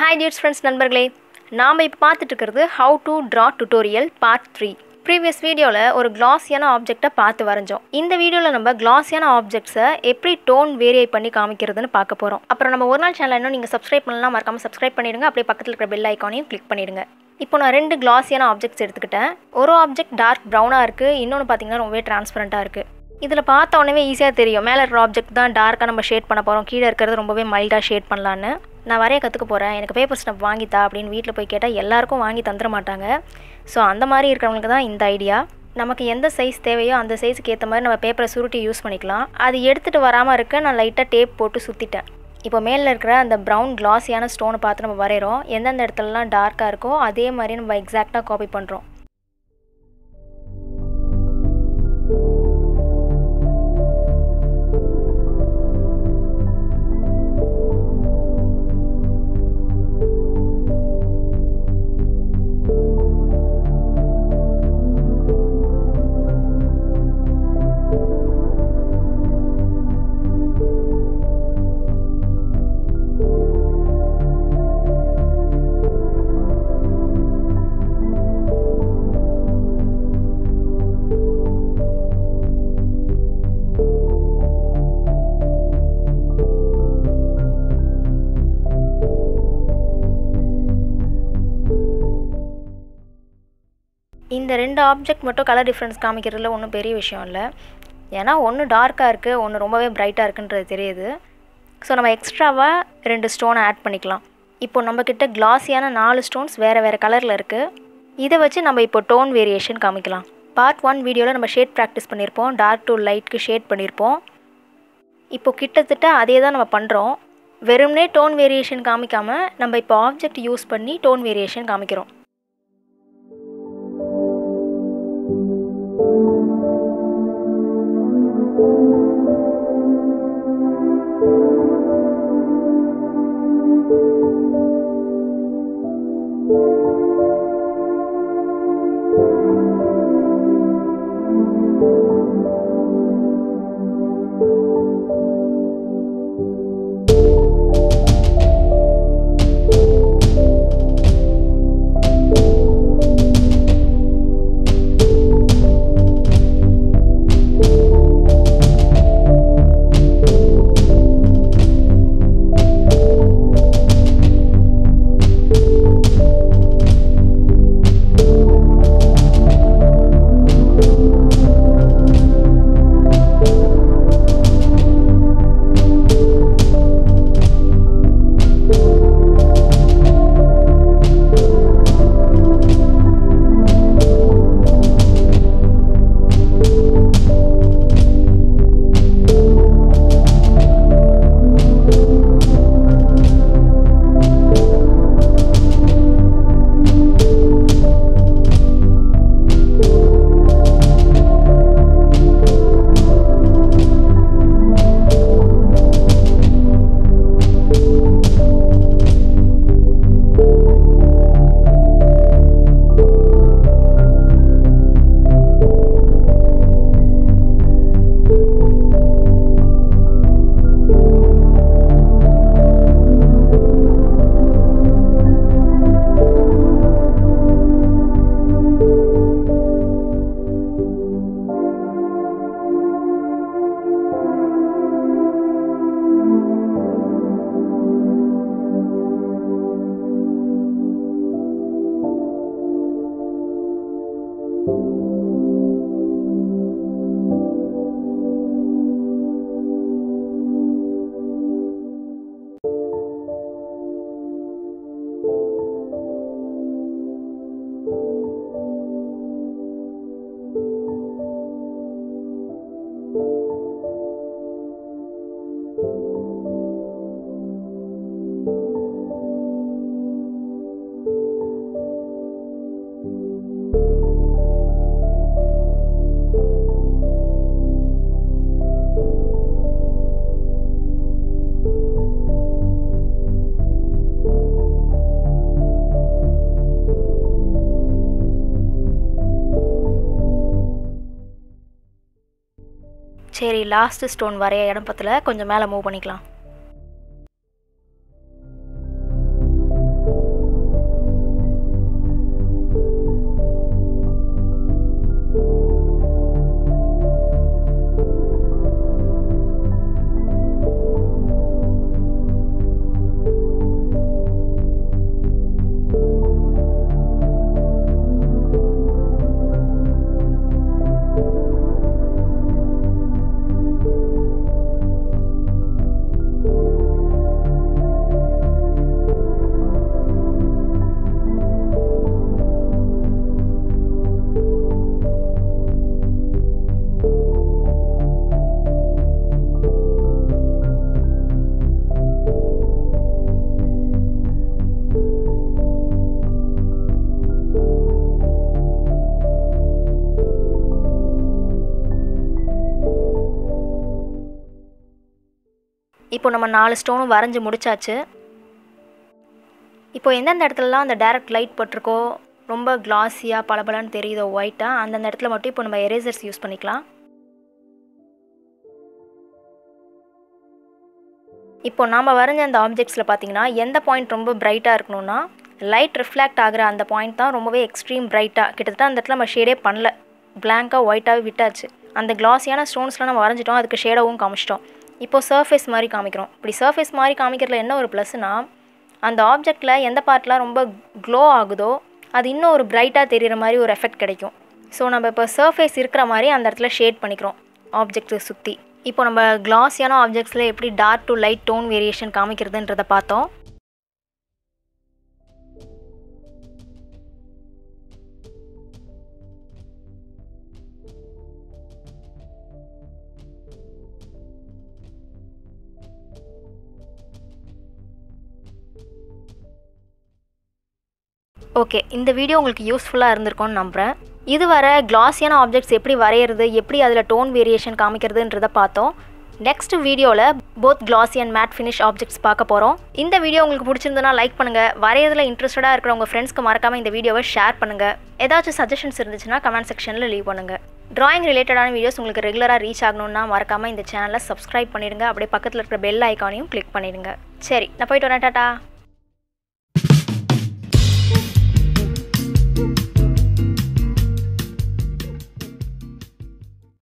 hi tears friends நண்பர்களே நாம் இப்போ பார்த்துட்டு இருக்கிறது how to draw tutorial part three previous வீடியோவில் ஒரு கிளாஸியான ஆப்ஜெக்டை பார்த்து வரைஞ்சோம் இந்த வீடியோவில் நம்ம கிளாஸியான ஆப்ஜெக்ட்ஸை எப்படி டோன் வேரியை பண்ணி காமிக்கிறதுன்னு பார்க்க போகிறோம் அப்புறம் நம்ம ஒரு நாள் சேனல் இன்னும் நீங்கள் சப்ஸ்கிரைப் பண்ணலாம் மறக்காமல் சப்ஸ்கிரைப் பண்ணிடுங்க அப்படியே பக்கத்தில் இருக்கிற பெல் ஐக்கானையும் கிளிக் பண்ணிடுங்க இப்போ நான் ரெண்டு கிளாஸியான ஆப்ஜெக்ட்ஸ் எடுத்துக்கிட்டேன் ஒரு ஆப்ஜெக்ட் டார்க் ப்ரௌனாக இருக்குது இன்னொன்று பார்த்தீங்கன்னா ரொம்பவே டிரான்ஸ்பரண்ட்டாக இருக்குது இதில் பார்த்த உடனே ஈஸியாக தெரியும் மேலே இருக்கிற ஆப்ஜெக்ட் தான் டார்க்காக நம்ம ஷேட் பண்ண போகிறோம் கீழே இருக்கிறது ரொம்பவே மைல்டாக ஷேட் பண்ணலான்னு நான் வரைய கற்றுக்க போகிறேன் எனக்கு பேப்பர் ஸ்டப் வாங்கித்தா அப்படின்னு வீட்டில் போய் கேட்டால் எல்லாருக்கும் வாங்கி தந்துட மாட்டாங்க ஸோ அந்த மாதிரி இருக்கிறவங்களுக்கு தான் இந்த ஐடியா நமக்கு எந்த சைஸ் தேவையோ அந்த சைஸுக்கு ஏற்ற மாதிரி நம்ம பேப்பரை சுருட்டி யூஸ் பண்ணிக்கலாம் அது எடுத்துகிட்டு வராமல் இருக்க நான் லைட்டாக டேப் போட்டு சுற்றிட்டேன் இப்போ மேலே இருக்கிற அந்த ப்ரௌன் கிளாஸியான ஸ்டோனை பார்த்து நம்ம வரைகிறோம் எந்தெந்த இடத்துலலாம் டார்க்காக இருக்கோ அதே மாதிரி நம்ம எக்ஸாக்டாக காப்பி பண்ணுறோம் இந்த ரெண்டு ஆப்ஜெக்ட் மட்டும் கலர் டிஃப்ரென்ஸ் காமிக்கிறதுல ஒன்றும் பெரிய விஷயம் இல்லை ஏன்னா ஒன்று டார்க்காக இருக்குது ஒன்று ரொம்பவே பிரைட்டாக இருக்குன்றது தெரியுது ஸோ நம்ம எக்ஸ்ட்ராவாக ரெண்டு ஸ்டோனை ஆட் பண்ணிக்கலாம் இப்போ நம்மக்கிட்ட கிளாஸியான நாலு ஸ்டோன்ஸ் வேறு வேறு கலரில் இருக்குது இதை வச்சு நம்ம இப்போ டோன் வேரியேஷன் காமிக்கலாம் பார்ட் ஒன் வீடியோவில் நம்ம ஷேட் ப்ராக்டிஸ் பண்ணியிருப்போம் டார்க் டு லைட்க்கு ஷேட் பண்ணியிருப்போம் இப்போ கிட்டத்தட்ட அதே தான் நம்ம பண்ணுறோம் வெறும்னே டோன் வேரியேஷன் காமிக்காமல் நம்ம இப்போ ஆப்ஜெக்ட் யூஸ் பண்ணி டோன் வேரியேஷன் காமிக்கிறோம் சரி லாஸ்ட் ஸ்டோன் வரைய இடம் பத்தில் கொஞ்சம் மேலே மூவ் பண்ணிக்கலாம் இப்போ நம்ம நாலு ஸ்டோனும் வரைஞ்சி முடிச்சாச்சு இப்போ எந்தெந்த இடத்துலலாம் அந்த டைரக்ட் லைட் பட்டிருக்கோ ரொம்ப கிளாஸியாக பளபளன்னு தெரியுதோ ஒயிட்டாக அந்தந்த இடத்துல மட்டும் இப்போ நம்ம எரேசர்ஸ் யூஸ் பண்ணிக்கலாம் இப்போ நாம் வரைஞ்ச அந்த ஆப்ஜெக்ட்ஸில் பார்த்தீங்கன்னா எந்த பாயிண்ட் ரொம்ப பிரைட்டாக இருக்கணும்னா லைட் ரிஃப்ளெக்ட் ஆகிற அந்த பாயிண்ட் தான் ரொம்பவே எக்ஸ்ட்ரீம் பிரைட்டாக கிட்டத்தட்ட அந்த இடத்துல நம்ம ஷேடே பண்ணல பிளாங்காக ஒயிட்டாகவே விட்டாச்சு அந்த கிளாஸியான ஸ்டோன்ஸ்லாம் நம்ம வரைஞ்சிட்டோம் அதுக்கு ஷேடாகவும் காமிச்சிட்டோம் இப்போ சர்ஃபேஸ் மாதிரி காமிக்கிறோம் இப்படி சர்ஃபேஸ் மாதிரி காமிக்கிறதுல என்ன ஒரு ப்ளஸ்னா அந்த ஆப்ஜெக்டில் எந்த பார்ட்லாம் ரொம்ப க்ளோ ஆகுதோ அது இன்னும் ஒரு பிரைட்டாக தெரிகிற மாதிரி ஒரு எஃபெக்ட் கிடைக்கும் ஸோ நம்ம இப்போ சர்ஃபேஸ் இருக்கிற மாதிரி அந்த இடத்துல ஷேட் பண்ணிக்கிறோம் ஆப்ஜெக்ட்டை சுற்றி இப்போ நம்ம கிளாஸியான ஆப்ஜெக்ட்ஸில் எப்படி dark to light tone variation காமிக்கிறதுன்றதை பார்த்தோம் ஓகே இந்த வீடியோ உங்களுக்கு யூஸ்ஃபுல்லாக இருந்திருக்கும்னு நம்புகிறேன் இதுவரை கிளாஸியான ஆப்ஜெக்ட்ஸ் எப்படி வரைகிறது எப்படி அதில் டோன் வேரியேஷன் காமிக்கிறதுன்றதை பார்த்தோம் நெக்ஸ்ட் வீடியோவில் both glossy and matte finish objects பார்க்க போகிறோம் இந்த வீடியோ உங்களுக்கு பிடிச்சிருந்தனா லைக் பண்ணுங்கள் வரையறதுல இன்ட்ரெஸ்டடாக இருக்கிற உங்கள் ஃப்ரெண்ட்ஸ்க்கு மறக்காமல் இந்த வீடியோவை ஷேர் பண்ணுங்கள் ஏதாச்சும் சஜஷன்ஸ் இருந்துச்சுன்னா கமெண்ட் செக்ஷனில் லீவ் பண்ணுங்கள் ட்ராயிங் ரிலேட்டடான வீடியோஸ் உங்களுக்கு ரெகுலராக ரீச் ஆகணும்னா மறக்காமல் இந்த சேனலை சப்ஸ்கிரைப் பண்ணிடுங்க அப்படியே பக்கத்தில் இருக்கிற பெல் ஐக்கானையும் கிளிக் பண்ணிடுங்க சரி நான் போயிட்டு வரேன் டாட்டா